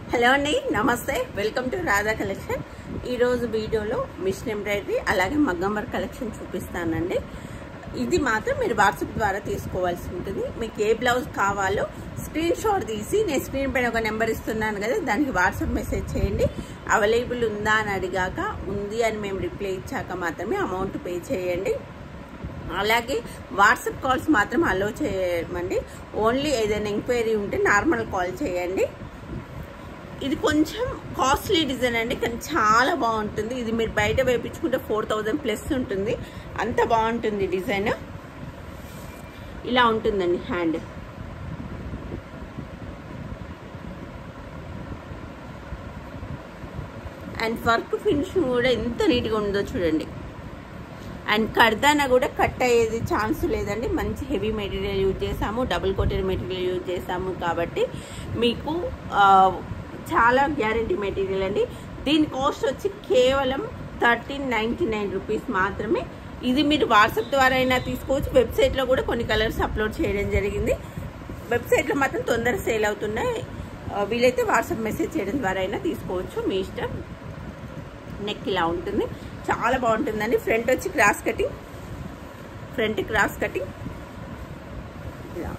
hello అండి నమస్తే welcome to Radha collection ఈరోజు వీడియోలో మిషన్ ఎంబ్రాయిడరీ అలాగే మగ్గం వర్క్ కలెక్షన్ చూపిస్తానండి ఇది మాత్రం మీరు వాట్సాప్ ద్వారా తీసుకోవాల్సి ఉంటుంది మీకు ఏ బ్లౌజ్ కావాలో స్క్రీన్ షాట్ తీసి నేను స్క్రీన్ పైన ఒక నెంబర్ ఇస్తున్నాను కదా దానికి వాట్సాప్ మెసేజ్ చేయండి అవైలబుల్ ఉందా అని అడిగాక ఉంది అని మేము రిప్లై ఇచ్చాక మాత్రమే అమౌంట్ పే చేయండి అలాగే వాట్సాప్ కాల్స్ మాత్రం అలో చేయమండి ఓన్లీ ఏదైనా ఎంక్వైరీ ఉంటే నార్మల్ కాల్ చేయండి ఇది కొంచెం కాస్ట్లీ డిజైన్ అండి కానీ చాలా బాగుంటుంది ఇది మీరు బయట వేయించుకుంటే ఫోర్ థౌజండ్ ప్లస్ ఉంటుంది అంత బాగుంటుంది డిజైన్ ఇలా ఉంటుందండి హ్యాండ్ అండ్ వర్క్ ఫినిషింగ్ కూడా ఎంత నీట్గా ఉందో చూడండి అండ్ కర్దానా కూడా కట్ అయ్యేది ఛాన్స్ లేదండి మంచి హెవీ మెటీరియల్ యూజ్ చేసాము డబుల్ కోటెడ్ మెటీరియల్ యూజ్ చేసాము కాబట్టి మీకు చాలా గ్యారంటీ మెటీరియల్ అండి దీని కాస్ట్ వచ్చి కేవలం థర్టీన్ నైంటీ నైన్ రూపీస్ మాత్రమే ఇది మీరు వాట్సాప్ ద్వారా అయినా తీసుకోవచ్చు వెబ్సైట్లో కూడా కొన్ని కలర్స్ అప్లోడ్ చేయడం జరిగింది వెబ్సైట్లో మాత్రం తొందర సేల్ అవుతున్నాయి వీలైతే వాట్సాప్ మెసేజ్ చేయడం ద్వారా అయినా తీసుకోవచ్చు మీ ఇష్టం నెక్ ఇలా ఉంటుంది చాలా బాగుంటుందండి ఫ్రంట్ వచ్చి cross cutting front cross cutting ఇలా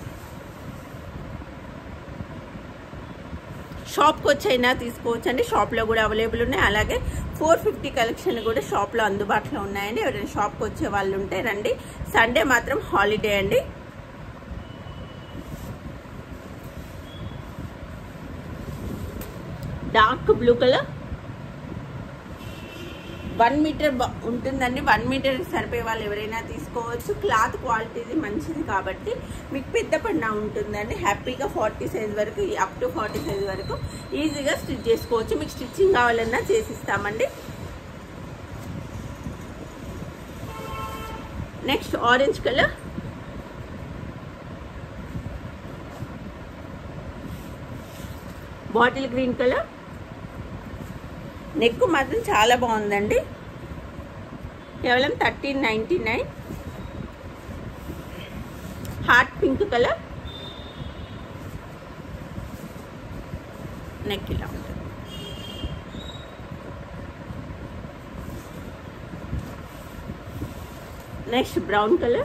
షాప్కి వచ్చైనా తీసుకోవచ్చు అండి షాప్లో కూడా అవైలబుల్ ఉన్నాయి అలాగే ఫోర్ ఫిఫ్టీ కలెక్షన్ కూడా షాప్లో అందుబాటులో ఉన్నాయండి ఎవరైనా షాప్కి వచ్చే వాళ్ళు ఉంటే రండి సండే మాత్రం హాలిడే అండి dark blue colour one metre ఉంటుందండి వన్ మీటర్ సరిపోయే వాళ్ళు ఎవరైనా తీసుకోవచ్చు క్లాత్ క్వాలిటీది మంచిది కాబట్టి మీకు పెద్ద పడిన ఉంటుందండి హ్యాపీగా ఫార్టీ సైజ్ వరకు అప్ టు ఫార్టీ సైజ్ వరకు ఈజీగా స్టిచ్ చేసుకోవచ్చు మీకు స్టిచ్చింగ్ కావాలన్నా చేసిస్తామండి next orange colour bottle green colour neck మాత్రం చాలా బాగుందండి కేవలం thirteen ninety nine hot pink colour neck ఇలా ఉంటుంది నెక్స్ట్ బ్రౌన్ కలర్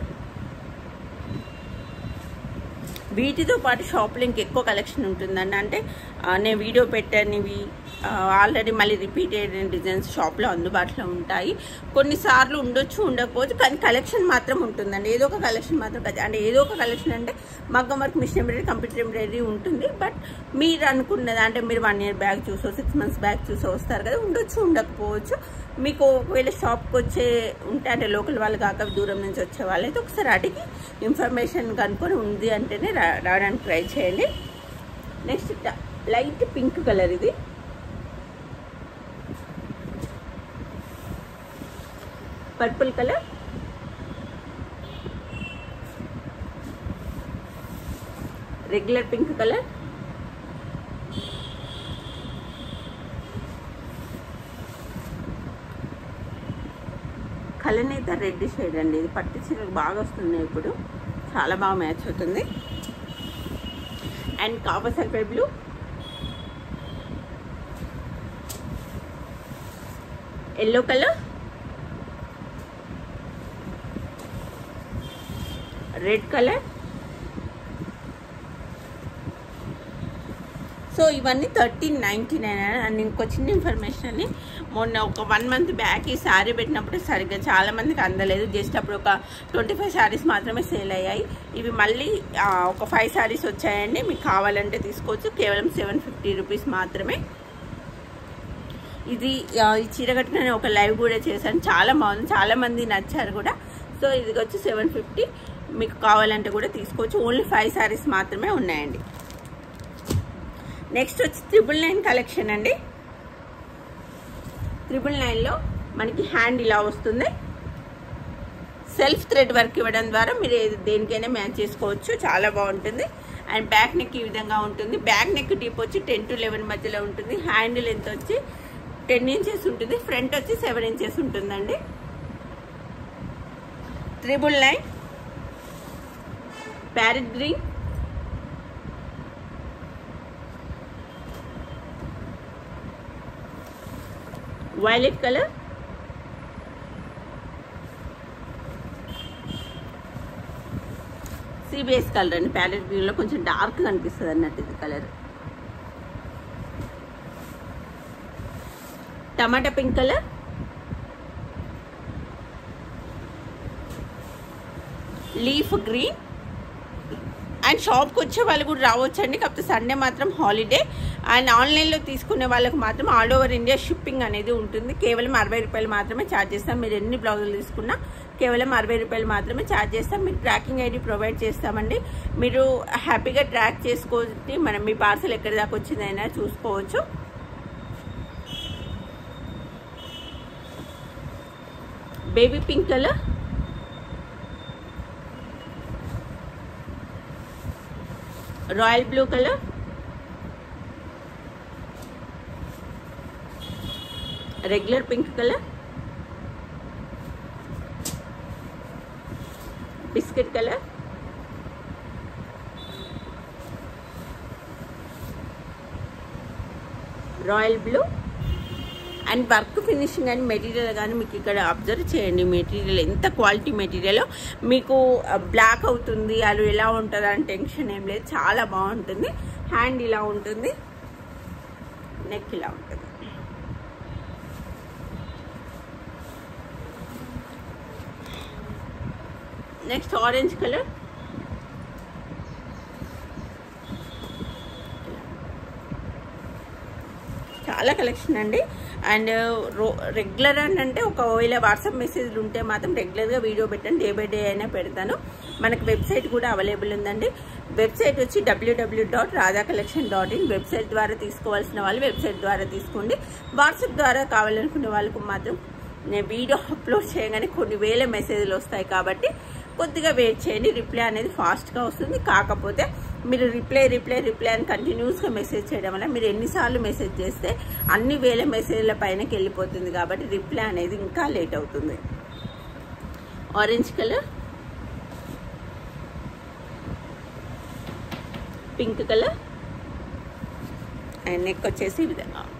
వీటితో పాటు షాప్లో ఇంకెక్కువ కలెక్షన్ ఉంటుందండి అంటే నేను వీడియో పెట్టనివి ఆల్రెడీ మళ్ళీ రిపీటెడ్ డిజైన్స్ షాప్లో అందుబాటులో ఉంటాయి కొన్నిసార్లు ఉండొచ్చు ఉండకపోవచ్చు కానీ కలెక్షన్ మాత్రం ఉంటుందండి ఏదో ఒక కలెక్షన్ మాత్రం అంటే ఏదో ఒక కలెక్షన్ అంటే మగ్గం work machine embroidery computer embroidery ఉంటుంది బట్ మీరు అనుకున్నది అంటే మీరు వన్ ఇయర్ బ్యాగ్ చూసో సిక్స్ మంత్స్ బ్యాగ్ చూసో వస్తారు కదా ఉండొచ్చు ఉండకపోవచ్చు మీకు ఒకవేళ షాప్కి వచ్చే ఉంటే అంటే లోకల్ వాళ్ళు కాక దూరం నుంచి వచ్చే వాళ్ళైతే ఒకసారి అడిగి ఇన్ఫర్మేషన్ కనుక్కొని ఉంది అంటేనే రావడానికి ట్రై చేయండి నెక్స్ట్ లైట్ పింక్ కలర్ ఇది purple colour regular pink colour కలనేత రెడ్ షేడ్ అండి ఇది పట్టు చీరలు బాగా వస్తున్నాయి ఇప్పుడు చాలా బాగా మ్యాచ్ అవుతుంది and copper sulphate blue yellow colour red colour so ఇవన్నీ థర్టీన్ నైంటీ నైన్ అండ్ ఇంకో చిన్న ఇన్ఫర్మేషన్ అని మొన్న ఒక వన్ మంత్ బ్యాక్ ఈ శారీ పెట్టినప్పుడు సరిగ్గా చాలా మందికి అందలేదు జస్ట్ అప్పుడు ఒక ట్వంటీ ఫైవ్ శారీస్ మాత్రమే సేల్ అయ్యాయి ఇవి మళ్ళీ ఒక ఫైవ్ శారీస్ వచ్చాయండి మీకు కావాలంటే తీసుకోవచ్చు కేవలం సెవెన్ ఫిఫ్టీ రూపీస్ మాత్రమే ఇది ఈ చీర కట్టుకుని ఒక లైవ్ కూడా చేశాను చాలా బాగుంది చాలా మంది నచ్చారు కూడా సో ఇది వచ్చి సెవెన్ ఫిఫ్టీ మీకు కావాలంటే కూడా తీసుకోవచ్చు ఓన్లీ ఫైవ్ శారీస్ మాత్రమే ఉన్నాయండి నెక్స్ట్ వచ్చి త్రిబుల్ నైన్ కలెక్షన్ అండి త్రిబుల్ నైన్లో మనకి హ్యాండ్ ఇలా వస్తుంది సెల్ఫ్ థ్రెడ్ వర్క్ ఇవ్వడం ద్వారా మీరు దేనికైనా మ్యాచ్ చేసుకోవచ్చు చాలా బాగుంటుంది అండ్ బ్యాక్ నెక్ ఈ విధంగా ఉంటుంది బ్యాక్ నెక్ డీప్ వచ్చి టెన్ టు లెవెన్ మధ్యలో ఉంటుంది హ్యాండ్ లెంత్ వచ్చి టెన్ ఇంచెస్ ఉంటుంది ఫ్రంట్ వచ్చి సెవెన్ ఇంచెస్ ఉంటుందండి triple nine parrot green violet colour CBS colour అండి ప్యారెట్ గ్రీన్లో కొంచెం డార్క్ కనిపిస్తుంది అన్నట్టు ఇది కలర్ టమాటా pink colour leaf green and షాప్కి వచ్చే వాళ్ళు కూడా రావచ్చండి కాకపోతే సండే మాత్రం హాలిడే అండ్ ఆన్లైన్లో తీసుకునే వాళ్ళకి మాత్రం ఆల్ ఓవర్ ఇండియా షిప్పింగ్ అనేది ఉంటుంది కేవలం అరవై రూపాయలు మాత్రమే ఛార్జ్ చేస్తాం మీరు ఎన్ని బ్లౌజులు తీసుకున్నా కేవలం అరవై రూపాయలు మాత్రమే ఛార్జ్ చేస్తాం మీరు ట్రాకింగ్ ఐడి ప్రొవైడ్ చేస్తామండి మీరు హ్యాపీగా ట్రాక్ చేసుకోవచ్చు మనం మీ పార్సల్ ఎక్కడి దాకా వచ్చిందైనా చూసుకోవచ్చు baby pink colour royal blue colour regular pink colour biscuit colour royal blue and work finishing and material కానీ మీకు ఇక్కడ అబ్జర్వ్ చేయండి మెటీరియల్ ఎంత క్వాలిటీ మెటీరియల్ మీకు బ్లాక్ అవుతుంది అది ఎలా ఉంటుంది అని టెన్షన్ ఏం లేదు చాలా బాగుంటుంది హ్యాండ్ ఇలా ఉంటుంది నెక్ ఇలా ఉంటుంది నెక్స్ట్ ఆరెంజ్ కలర్ చాలా కలెక్షన్ అండి అండ్ రో రెగ్యులర్ అని అంటే ఒకవేళ వాట్సాప్ మెసేజ్లు ఉంటే మాత్రం రెగ్యులర్గా వీడియో పెట్టండి డే బై డే అయినా పెడతాను మనకు వెబ్సైట్ కూడా అవైలబుల్ ఉందండి వెబ్సైట్ వచ్చి WWW dot Radha collection dot in website ద్వారా తీసుకోవాల్సిన వాళ్ళు వెబ్సైట్ ద్వారా తీసుకోండి వాట్సాప్ ద్వారా కావాలనుకునే వాళ్ళకు మాత్రం నేను వీడియో అప్లోడ్ చేయగానే కొన్ని వేల మెసేజ్లు వస్తాయి కాబట్టి కొద్దిగా వెయిట్ చేయండి రిప్లై అనేది ఫాస్ట్గా వస్తుంది కాకపోతే మీరు రిప్లై రిప్లై రిప్లై అని కంటిన్యూస్గా మెసేజ్ చేయడం వల్ల మీరు ఎన్నిసార్లు మెసేజ్ చేస్తే అన్ని వేల మెసేజ్ల పైనకి వెళ్ళిపోతుంది కాబట్టి రిప్లై అనేది ఇంకా లేట్ అవుతుంది orange colour pink colour and neck వచ్చేసి ఈ విధంగా ఉంటుంది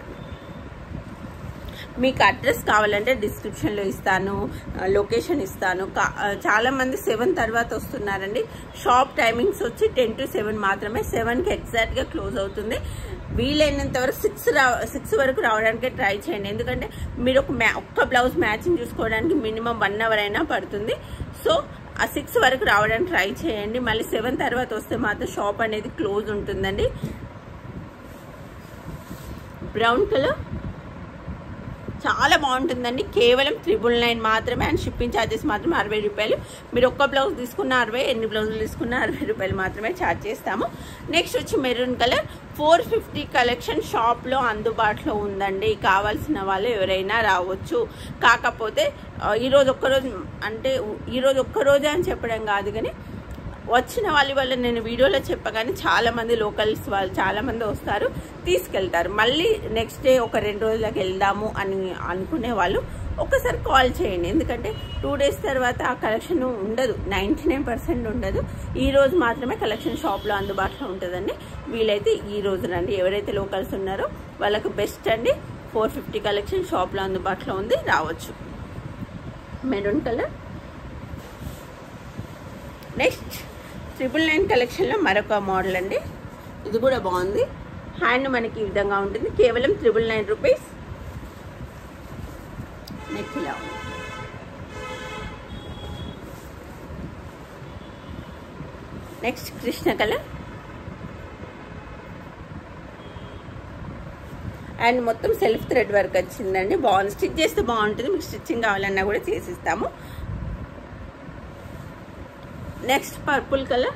మీకు అడ్రస్ కావాలంటే డిస్క్రిప్షన్లో ఇస్తాను లొకేషన్ ఇస్తాను చాలా మంది సెవెన్ తర్వాత వస్తున్నారండి షాప్ టైమింగ్స్ వచ్చి టెన్ టు సెవెన్ మాత్రమే సెవెన్కి ఎగ్జాక్ట్గా క్లోజ్ అవుతుంది వీలైనంత వరకు సిక్స్ రా సిక్స్ వరకు రావడానికి ట్రై చేయండి ఎందుకంటే మీరు ఒక మ్యా ఒక్క బ్లౌజ్ మ్యాచింగ్ చూసుకోవడానికి మినిమం వన్ అవర్ అయినా పడుతుంది సో ఆ సిక్స్ వరకు రావడానికి ట్రై చేయండి మళ్ళీ సెవెన్ తర్వాత వస్తే మాత్రం షాప్ అనేది క్లోజ్ ఉంటుందండి బ్రౌన్ కలర్ చాలా బాగుంటుందండి కేవలం త్రిబుల్ నైన్ మాత్రమే అండ్ షిప్పింగ్ ఛార్జెస్ మాత్రమే అరవై రూపాయలు మీరు ఒక్క బ్లౌజ్ తీసుకున్న అరవై ఎన్ని బ్లౌజులు తీసుకున్న అరవై రూపాయలు మాత్రమే ఛార్జ్ చేస్తాము నెక్స్ట్ వచ్చి maroon colour four fifty collection షాప్లో అందుబాటులో ఉందండి కావాల్సిన వాళ్ళు ఎవరైనా రావచ్చు కాకపోతే ఈరోజు ఒక్కరోజు అంటే ఈరోజు ఒక్కరోజే అని చెప్పడం కాదు కానీ వచ్చిన వాళ్ళ వల్ల నేను వీడియోలో చెప్పగానే చాలా మంది లోకల్స్ వాళ్ళు చాలా మంది వస్తారు తీసుకెళ్తారు మళ్ళీ నెక్స్ట్ డే ఒక రెండు రోజులకు వెళ్దాము అని అనుకునే వాళ్ళు ఒకసారి కాల్ చేయండి ఎందుకంటే టూ డేస్ తర్వాత ఆ కలెక్షన్ ఉండదు నైంటీ నైన్ పర్సెంట్ ఉండదు ఈ రోజు మాత్రమే కలెక్షన్ షాప్లో అందుబాటులో ఉంటుందండి వీలైతే ఈ రోజు రండి ఎవరైతే లోకల్స్ ఉన్నారో వాళ్ళకు బెస్ట్ అండి ఫోర్ ఫిఫ్టీ కలెక్షన్ షాప్లో అందుబాటులో ఉంది రావచ్చు maroon colour next triple nine కలెక్షన్లో మరొక మోడల్ అండి ఇది కూడా బాగుంది హ్యాండ్ మనకి ఈ విధంగా ఉంటుంది కేవలం ట్రిపుల్ నైన్ రూపీస్ నెక్ ఇలా ఉంది నెక్స్ట్ కృష్ణ కలర్ అండ్ మొత్తం సెల్ఫ్ థ్రెడ్ వర్క్ వచ్చిందండి బాగుంది స్టిచ్ చేస్తే బాగుంటుంది మీకు స్టిచ్చింగ్ కావాలన్నా కూడా చేసిస్తాము నెక్స్ట్ పర్పుల్ కలర్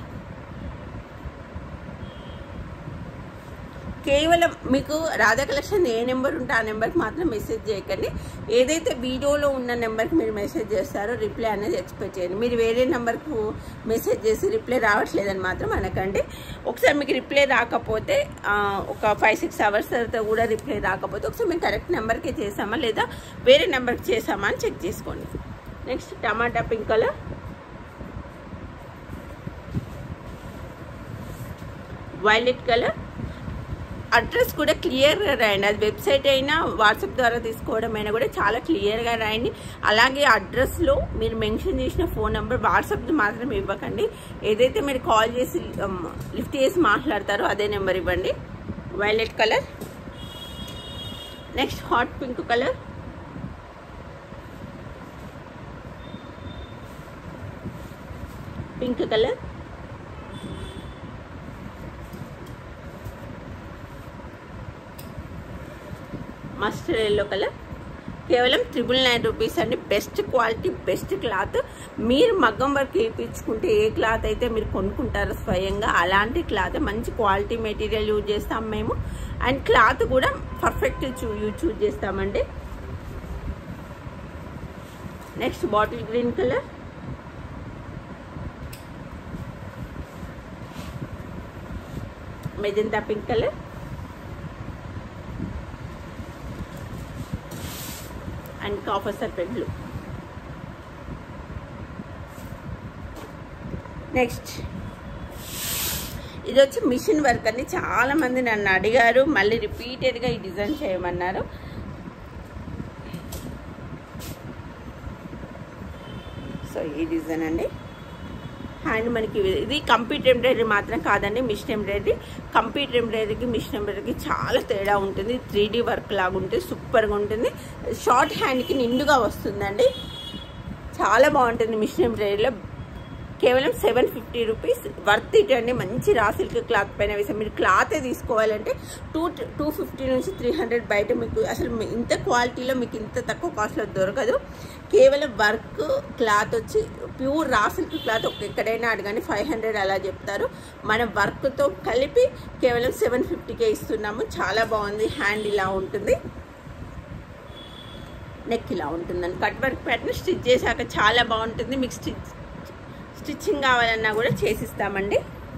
కేవలం మీకు రాధా కలెక్షన్ ఏ నెంబర్ ఉంటే ఆ నెంబర్కి మాత్రం మెసేజ్ చేయకండి ఏదైతే వీడియోలో ఉన్న నెంబర్కి మీరు మెసేజ్ చేస్తారో రిప్లై అనేది ఎక్స్పెక్ట్ చేయండి మీరు వేరే నెంబర్కు మెసేజ్ చేసి రిప్లై రావట్లేదని మాత్రం అనకండి ఒకసారి మీకు రిప్లై రాకపోతే ఒక ఫైవ్ సిక్స్ అవర్స్ తర్వాత కూడా రిప్లై రాకపోతే ఒకసారి మేము కరెక్ట్ నెంబర్కే చేసామా లేదా వేరే నెంబర్కి చేసామా అని చెక్ చేసుకోండి నెక్స్ట్ టమాటా pink colour violet colour address కూడా క్లియర్గా రాయండి అది వెబ్సైట్ అయినా వాట్సాప్ ద్వారా తీసుకోవడం అయినా కూడా చాలా క్లియర్గా రాయండి అలాగే అడ్రస్లో మీరు మెన్షన్ చేసిన ఫోన్ నెంబర్ వాట్సాప్ మాత్రం ఇవ్వకండి ఏదైతే మీరు కాల్ చేసి లిఫ్ట్ చేసి మాట్లాడతారో అదే నెంబర్ ఇవ్వండి violet colour next hot pink colour pink colour mustard yellow colour కేవలం త్రిబుల్ నైన్ రూపీస్ అండి బెస్ట్ క్వాలిటీ బెస్ట్ క్లాత్ మీరు మగ్గం వర్క్ వేయించుకుంటే ఏ క్లాత్ అయితే మీరు కొనుక్కుంటారో స్వయంగా అలాంటి క్లాత్ మంచి క్వాలిటీ మెటీరియల్ యూజ్ చేస్తాం మేము అండ్ క్లాత్ కూడా పర్ఫెక్ట్ యూజ్ చూజ్ చేస్తామండి next bottle green colour magenta pink colour and copper sulphate blue next ఇది వచ్చి మిషన్ వర్క్ అని చాలా మంది నన్ను అడిగారు మళ్ళీ రిపీటెడ్గా ఈ డిజైన్ చేయమన్నారు సో ఈ డిజైన్ అండి హ్యాండ్ మనకి ఇది కంప్యూటర్ ఎంబ్రాయిడరీ మాత్రం కాదండి మిషన్ ఎంబ్రాయిడరీ కంప్యూటర్ ఎంబ్రాయిడరీకి మిషన్ ఎంబ్రాయిడరీకి చాలా తేడా ఉంటుంది త్రీ వర్క్ లాగా ఉంటుంది సూపర్గా ఉంటుంది షార్ట్ హ్యాండ్కి నిండుగా వస్తుందండి చాలా బాగుంటుంది మిషన్ ఎంబ్రాయిడరీలో కేవలం seven fifty rupees worth it అండి మంచి రా సిల్క్ క్లాత్ పైన వేసాం మీరు క్లాతే తీసుకోవాలంటే టూ టూ ఫిఫ్టీ నుంచి త్రీ హండ్రెడ్ బయట మీకు అసలు ఇంత క్వాలిటీలో మీకు ఇంత తక్కువ కాస్ట్లో దొరకదు కేవలం వర్క్ క్లాత్ వచ్చి ప్యూర్ రా సిల్క్ క్లాత్ ఎక్కడైనా అడగండి ఫైవ్ హండ్రెడ్ అలా చెప్తారు మనం వర్క్తో కలిపి కేవలం సెవెన్ ఫిఫ్టీకే ఇస్తున్నాము చాలా బాగుంది హ్యాండ్ ఇలా ఉంటుంది నెక్ ఇలా ఉంటుందండి కట్ వర్క్ ప్యాటర్న్ స్టిచ్ చేశాక చాలా బాగుంటుంది మీకు స్టిచ్ స్టిచ్చింగ్ కావాలన్నా కూడా చేసిస్తామండి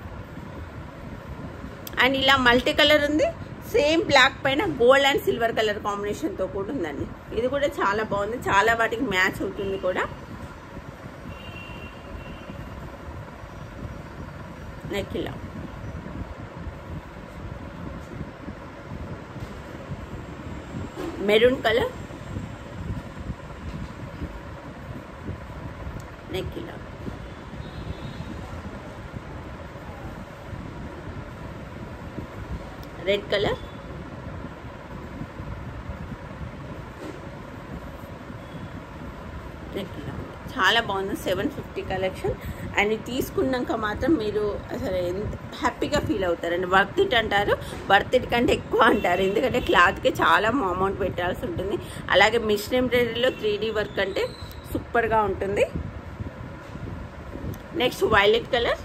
అండ్ ఇలా మల్టీ కలర్ ఉంది సేమ్ బ్లాక్ పైన గోల్డ్ అండ్ సిల్వర్ కలర్ కాంబినేషన్తో కూడా ఉందండి ఇది కూడా చాలా బాగుంది చాలా వాటికి మ్యాచ్ అవుతుంది కూడా నెక్ ఇలా మెరూన్ కలర్ నెక్ ఇలా రెడ్ కలర్ నెక్ ఇలా చాలా బాగుంది సెవెన్ ఫిఫ్టీ కలెక్షన్ అండ్ ఇది తీసుకున్నాక మాత్రం మీరు అసలు ఎంత హ్యాపీగా ఫీల్ అవుతారండి వర్త్ ఇట్ అంటారు వర్త్ ఇట్ కంటే ఎక్కువ అంటారు ఎందుకంటే క్లాత్కి చాలా అమౌంట్ పెట్టాల్సి ఉంటుంది అలాగే మిషన్ ఎంబ్రాయిడరీలో త్రీ వర్క్ అంటే సూపర్గా ఉంటుంది next violet colour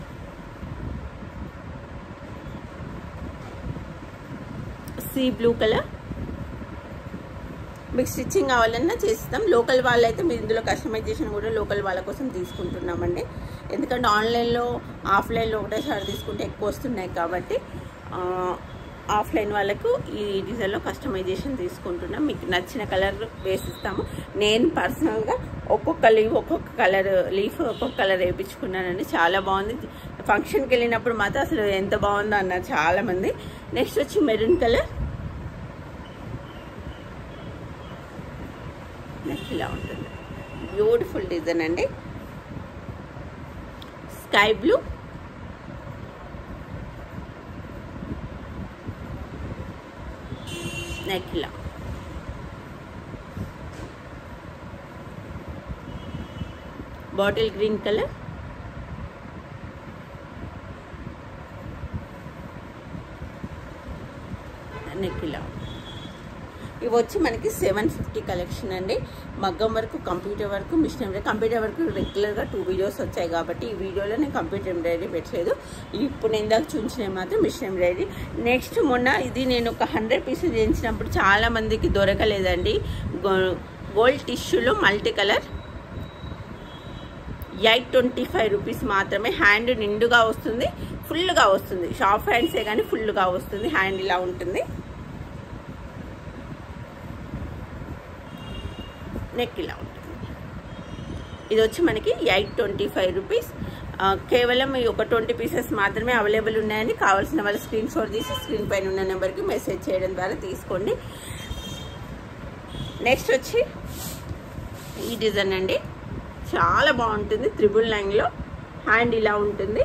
sea blue colour మీకు స్టిచ్చింగ్ కావాలన్నా చేస్తాం లోకల్ వాళ్ళైతే మీరు ఇందులో కస్టమైజేషన్ కూడా లోకల్ వాళ్ళ కోసం తీసుకుంటున్నామండి ఎందుకంటే ఆన్లైన్లో ఆఫ్లైన్లో ఒకటేసారి తీసుకుంటే ఎక్కువ వస్తున్నాయి కాబట్టి ఆఫ్లైన్ వాళ్ళకు ఈ డిజైన్లో కస్టమైజేషన్ తీసుకుంటున్నాం మీకు నచ్చిన కలర్ వేసిస్తాము నేను పర్సనల్గా ఒక్కొక్క లీవ్ ఒక్కొక్క కలర్ లీఫ్ ఒక్కొక్క కలర్ వేయించుకున్నానండి చాలా బాగుంది ఫంక్షన్కి వెళ్ళినప్పుడు మాత్రం అసలు ఎంత బాగుందో అన్నారు చాలామంది నెక్స్ట్ వచ్చి మెరూన్ కలర్ నెక్స్ట్ ఇలా ఉంటుంది బ్యూటిఫుల్ డిజైన్ అండి స్కై బ్లూ నెక్ ఇలా బాటిల్ గ్రీన్ కలర్ నెక్ ఇలా ఇవి వచ్చి మనకి సెవెన్ ఫిఫ్టీ కలెక్షన్ అండి మగ్గం వరకు కంప్యూటర్ వరకు మిషన్ ఎంబ్రాయిడరీ కంప్యూటర్ వరకు రెగ్యులర్గా టూ వీడియోస్ వచ్చాయి కాబట్టి ఈ వీడియోలో నేను కంప్యూటర్ ఎంబ్రాయిడరీ పెట్టలేదు ఇప్పుడు నేను ఇందాక చూపించినవి మాత్రం మిషన్ ఎంబ్రాయిడరీ నెక్స్ట్ మొన్న ఇది నేను ఒక హండ్రెడ్ పీసెస్ చేయించినప్పుడు చాలా మందికి దొరకలేదండి గోల్డ్ టిష్యూలో multi colour eight twenty five rupees మాత్రమే హ్యాండ్ నిండుగా వస్తుంది ఫుల్గా వస్తుంది షార్ప్ హ్యాండ్సే కానీ ఫుల్గా వస్తుంది హ్యాండ్ ఇలా ఉంటుంది నెక్ ఇలా ఉంటుంది ఇది వచ్చి మనకి ఎయిట్ ట్వంటీ ఫైవ్ రూపీస్ ఆ, కేవలం ఈ ఒక ట్వంటీ పీసెస్ మాత్రమే అవైలబుల్ ఉన్నాయని కావాల్సిన వాళ్ళు స్క్రీన్ షాట్ తీసి స్క్రీన్ పైన ఉన్న నెంబర్కి మెసేజ్ చేయడం ద్వారా తీసుకోండి నెక్స్ట్ వచ్చి ఈ డిజైన్ అండి చాలా బాగుంటుంది త్రిబుల్ నైన్లో హ్యాండ్ ఇలా ఉంటుంది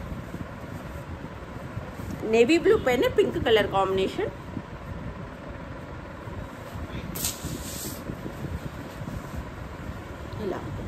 నేవీ బ్లూ పైన పింక్ కలర్ కాంబినేషన్ ఇలా ఉంటుంది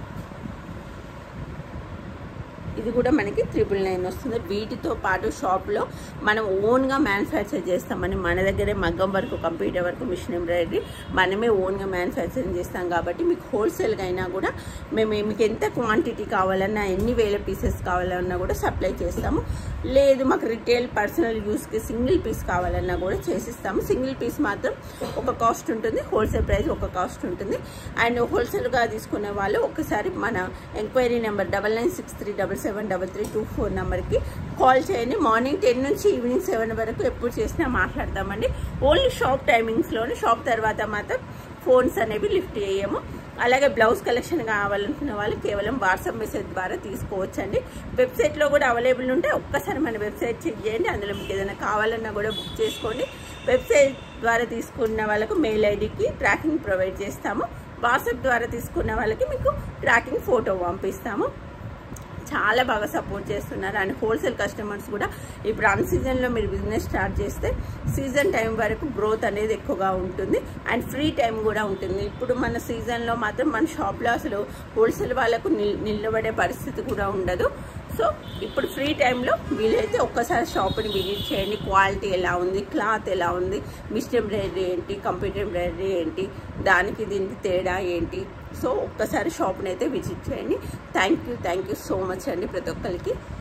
ఇది కూడా మనకి త్రిపుల్ నైన్ వస్తుంది వీటితో పాటు షాప్లో మనం ఓన్గా మ్యానుఫ్యాక్చర్ చేస్తామని మన దగ్గరే మగ్గం వరకు కంప్యూటర్ వరకు మిషన్ ఎంబ్రాయిడరీ మనమే ఓన్గా మ్యానుఫ్యాక్చరింగ్ చేస్తాం కాబట్టి మీకు హోల్సేల్గా అయినా కూడా మేము మీకు ఎంత క్వాంటిటీ కావాలన్నా ఎన్ని వేల పీసెస్ కావాలన్నా కూడా సప్లై చేస్తాము లేదు మాకు రిటైల్ పర్సనల్ యూస్కి సింగిల్ పీస్ కావాలన్నా కూడా చేసిస్తాము సింగిల్ పీస్ మాత్రం ఒక కాస్ట్ ఉంటుంది హోల్సేల్ ప్రైస్ ఒక కాస్ట్ ఉంటుంది అండ్ హోల్సేల్గా తీసుకునే వాళ్ళు ఒకసారి మన enquiry number double nine six three double seven double three two four నెంబర్కి కాల్ చేయండి మార్నింగ్ టెన్ నుంచి ఈవినింగ్ సెవెన్ వరకు ఎప్పుడు చేసినా మాట్లాడతామండి ఓన్లీ షాప్ టైమింగ్స్లోనే షాప్ తర్వాత మాత్రం ఫోన్స్ అనేవి లిఫ్ట్ చేయము అలాగే బ్లౌజ్ కలెక్షన్ కావాలనుకున్న వాళ్ళు కేవలం వాట్సాప్ మెసేజ్ ద్వారా తీసుకోవచ్చండి వెబ్సైట్లో కూడా అవైలబుల్ ఉంటే ఒక్కసారి మన వెబ్సైట్ చెక్ చేయండి అందులో మీకు ఏదైనా కావాలన్నా కూడా బుక్ చేసుకోండి వెబ్సైట్ ద్వారా తీసుకున్న వాళ్ళకు మెయిల్ ఐడికి ట్రాకింగ్ ప్రొవైడ్ చేస్తాము వాట్సాప్ ద్వారా తీసుకున్న వాళ్ళకి మీకు ట్రాకింగ్ ఫోటో పంపిస్తాము చాలా బాగా సపోర్ట్ చేస్తున్నారు అండ్ హోల్సేల్ కస్టమర్స్ కూడా ఇప్పుడు అన్ సీజన్లో మీరు బిజినెస్ స్టార్ట్ చేస్తే సీజన్ టైం వరకు గ్రోత్ అనేది ఎక్కువగా ఉంటుంది అండ్ ఫ్రీ టైం కూడా ఉంటుంది ఇప్పుడు మన సీజన్లో మాత్రం మన షాప్లో అసలు హోల్సేల్ వాళ్ళకు నిల్ నిలబడే పరిస్థితి కూడా ఉండదు సో ఇప్పుడు ఫ్రీ టైంలో వీలైతే ఒక్కసారి షాప్ని విజిట్ చేయండి క్వాలిటీ ఎలా ఉంది క్లాత్ ఎలా ఉంది మిస్ట్ ఎంబ్రాయిడరీ ఏంటి కంప్యూటర్ ఎంబ్రాయిడరీ ఏంటి దానికి దీనికి తేడా ఏంటి సో ఒక్కసారి షాప్ని అయితే విజిట్ చేయండి thank you thank you so much అండి ప్రతి ఒక్కరికి